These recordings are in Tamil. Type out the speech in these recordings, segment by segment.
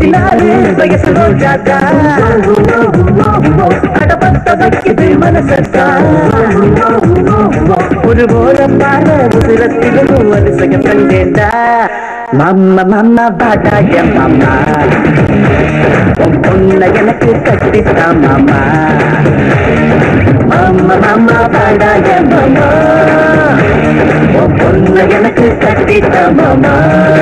பதினாறு வயசு ரோஜாக்கா அடப்பத்த வைக்குது மனசத்தா ஒரு ஓரமான உதிரத்திலும் அதிசயம் கண்டேண்டா மம்ம மம்ம பாட்டாய மாமா உன் பொண்ண எனக்கு கட்டித்தா மாமா மாமா மாமா பாடாய மாமா உன் பொண்ண எனக்கு கட்டித்தா மாமா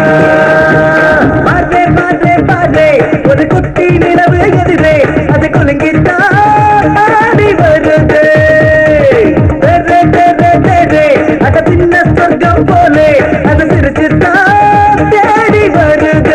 பாரு பாரு பாரு ஒரு குட்டி நிலவு எதிரே அது குலுங்கிட்டா ஆடி வருது தெரு, தெரு, தெரு. அத பின்ன சொர்க்கம் போலே அது சிரிச்சுட்டா தேடி வருது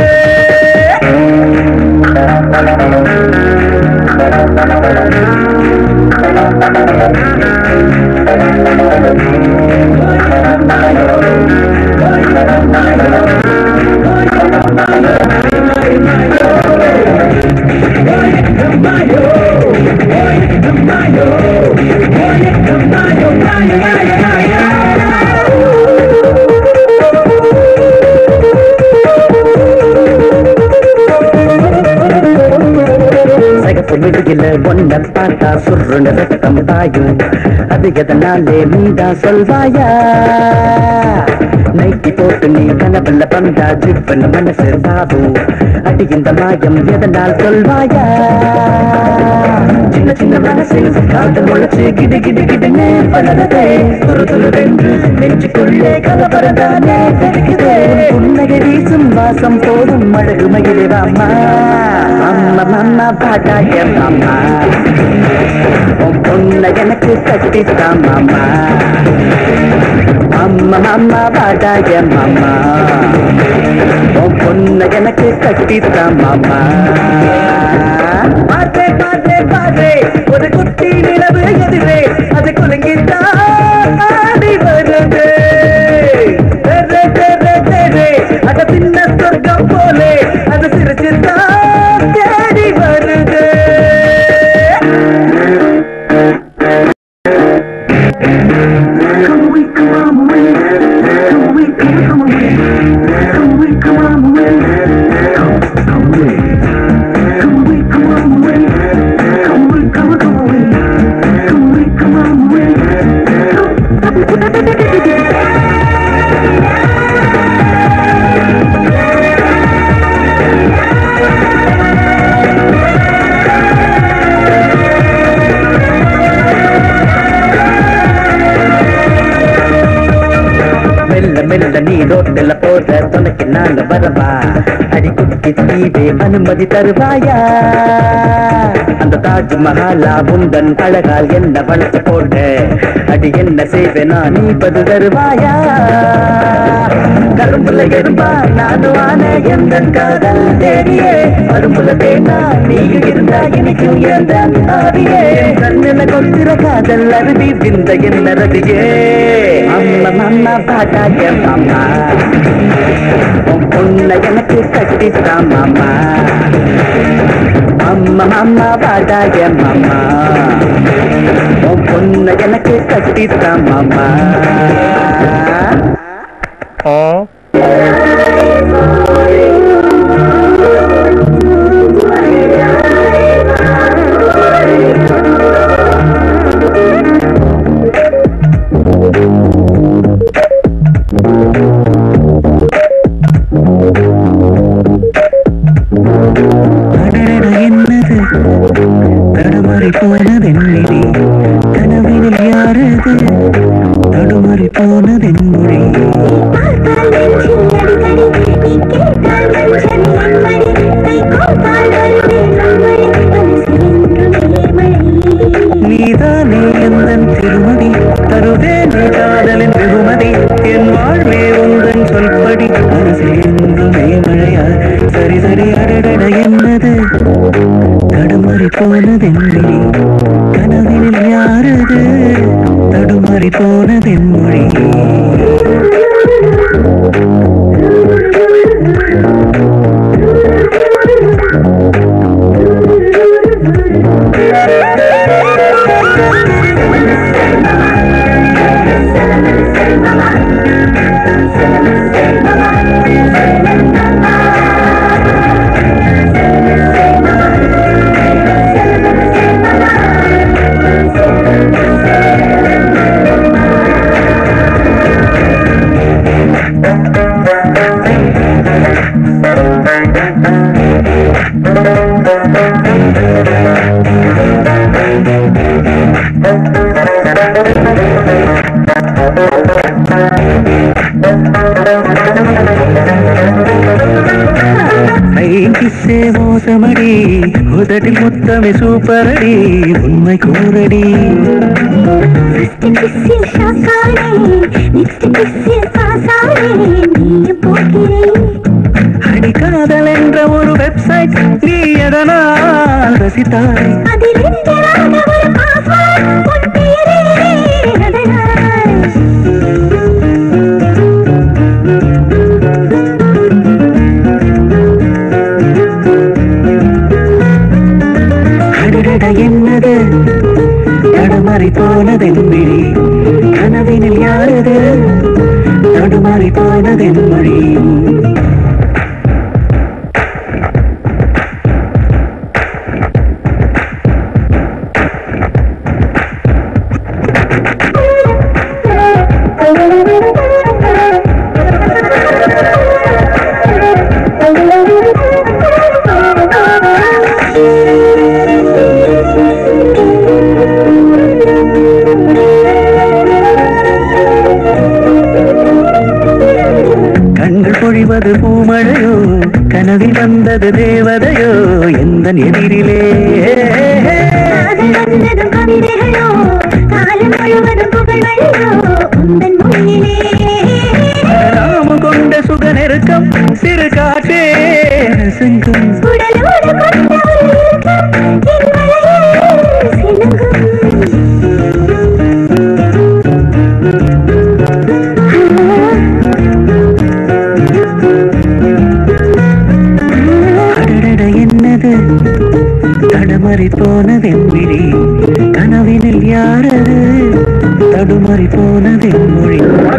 சகப்பு மிடுகில ஒன்ன பார்த்தா சுருண்டு ரத்தம் பாயும் அது எதனாலே நீதான் சொல்வாயா நைட்டி போட்டு நீ கனவுல வந்தா ஜிப்பன் மனசு சாவும் அடி இந்த மாயம் எதனால் சொல்வாயா சின்ன சின்ன மனசில் காதல் முளைச்சு கிடு கிடு கிடுன்னு வளரதே துரு துரு வென்று நெஞ்சுக்குள்ளே கலவரதானே தெரிக்குதே புன்னகை வீசும் வாசம் போதும் அழகு மகிழ்வாமா அம்மா அம்மா பாட்டாய மாமா உன் பொண்ண எனக்கு கட்டித்தா மாமா அம்மா அம்மா பாட்டாய மாமா உன் பொண்ண எனக்கு கட்டித்தா மாமா பாரு பாரு பாரு ஒரு குட்டி நிலவு எதிரே அது குலுங்கிட்டா ஆடி வருது தெரு, தெரு, தெரு. அத பின்ன சொர்க்கம் போலே அது சிரிச்சுட்டா தேடி வருது மெல்ல மெல்ல நீ ரோட்டில் போற துணைக்கு நாங்க வரவா அடி குட்டி தீவே அனுமதி தருவாயா அந்த தாஜ் மஹாலா உந்தன் அழகால் என்ன வளர்த்து போட்ட அடி என்ன செய்வேன் நான் நீ பதில் தருவாயா கரும்புல எறும்பா நானும் ஆன எந்த காதல் தேடியே கரும்புல தேனா நீயும் இருந்தா எனக்கும் எந்த ஆவியே கண்ணில கொத்திர காதல் அருவி விந்த என்ன ரவியே அம்மா அம்மா பாட்டாய மாமா உன் பொண்ண எனக்கு கட்டித்தா மாமா அம்மா அம்மா பாட்டாய மாமா உன் பொண்ண எனக்கு கட்டித்தா மாமா அடடட என்னது தடுமாறி போனதென்னிலே கனவினில் யாரது தடுமாறி போனதென்மொழி நீதானே எந்தன் திருமதி தருவேனே காதலின் வெகுமதி என் வாழ்வே உந்தன் சொல்படி மனசேர்ந்து மேமழையா சரி சரி அடடட என்னது தடுமாறி போனதென்னிலே கனவினில் யாரது தடுமாறி போனதென்மொழி கைக்கிசே மோசமடி உதட்டில் முத்தமே சூப்பரடி உண்மை கூறடி ஃபர்ஸ்ட் கிஸ்ஸில் ஷாக்கானே நெக்ஸ்ட் கிஸ்ஸில் பாசானே நீயும் போகிறேன் அடி காதல் என்ற ஒரு வெப்சைட் நீ எதனால் ரசித்தாய் அதில் எந்தராக ஒரு பாஸ்வேர்ட் உன் பேரே அதனால் அடடட என்னது தடுமாறி போனதென் விழி கனவினில் யாரது தடுமாறி போனதென் மொழி கண்கள் பொழிவது பூமழையோ கனவில் வந்தது தேவதையோ எந்த எதிரிலே காதல் வந்ததும் கவிதைகளோ காலம் முழுவதும் புகழ்வழியோ உந்தன் மொழியிலே நாம கொண்ட சுக நெருக்கம் சிறு காற்றே செங்கும் உடலோடு கொண்ட ஒரு இறுக்கம் என் மலையில் சினுங்கும் அடடட என்னது தடுமாறி போனதென் விழி கனவினில் யாரது தடுமாறி போனதென் மொழி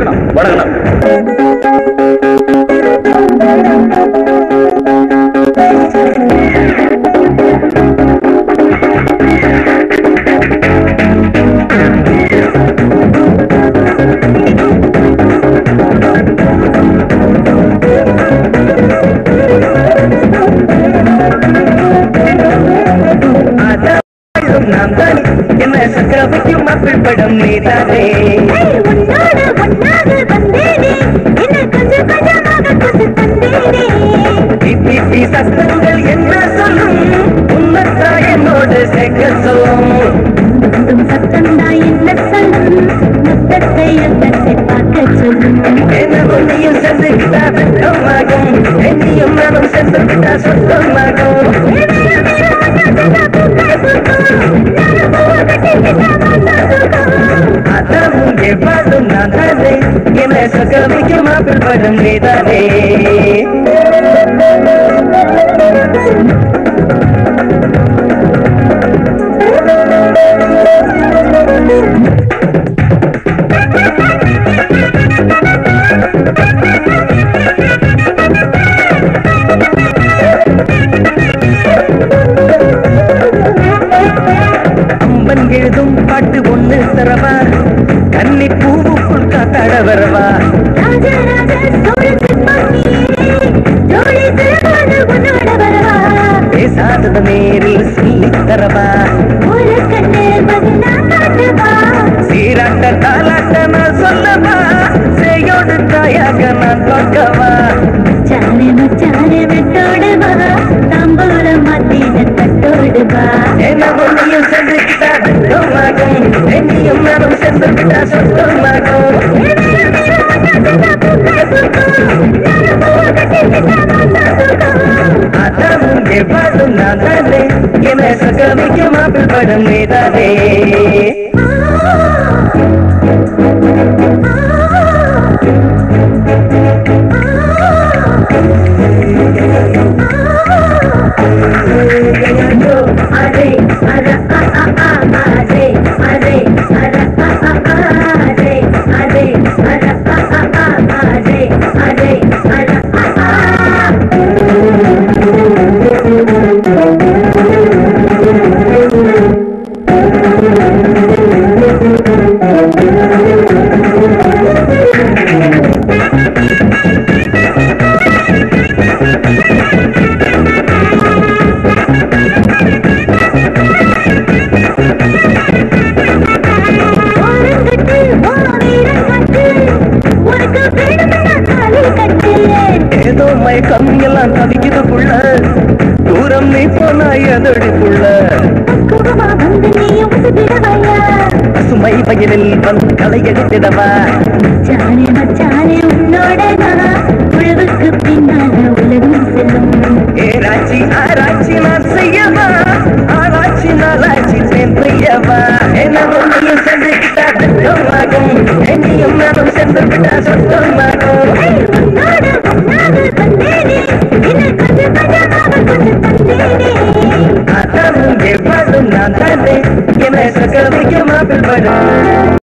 நாம் தான் என்ன சக்கரவர்த்தியும் மாப்பிள் படம் நீதானே ஏய், உன்னோடு ஒன்னாக வந்தேனே என்ன கொஞ்சம் கொஞ்சமாக கொண்டு தந்தேனே பிபிசி சத்தங்கள் என்ன சொல்லும் உன்னத்தா என்னோடு சேர்க்க சொல்லும் உந்தும் சத்தம்தான் என்ன சொல்லும் மொத்தத்தை அத்தத்தை பார்க்க சொல்லும் என்ன ஒன்றியும் சென்றுகிட்டா வெட்டமாகும் என்னையும் நானும் சென்றுகிட்டா சொந்தமாகும் அதான் இங்கே வாழும் நான் தானே என்ன சக்கரவர்த்தியும் மாப்பிள் படம் நீதானே அம்பன் எழுதும் பாட்டு ஒண்ணு தரவா கன்னி பூவுக்குள் காத்தாட வரவா பேசாதது நேரில் சொல்லித் தரவா சீராட்ட தாலாட்ட நான் சொல்லவா செய்யோடு தாயாக நான் பார்க்கவா என்ன ஒன்றியும் சென்றுகிட்டா வெட்டமாகும் என்னையும் நானும் சென்றுகிட்டா சொந்தமாகும் அதான் இங்கே வாழும் நான் தானே என்ன சகமிக்கும் மாப்பிள் படம் நீதானே Thank நாய் அதடி புள்ள பக்குவமா வந்து நீயும் உசுப்பிடவையா பசுமை வயலில் வந்து களை எடுத்திடவா மச்சானே மச்சானே உன்னோட நான் உழவுக்கு பின்னால்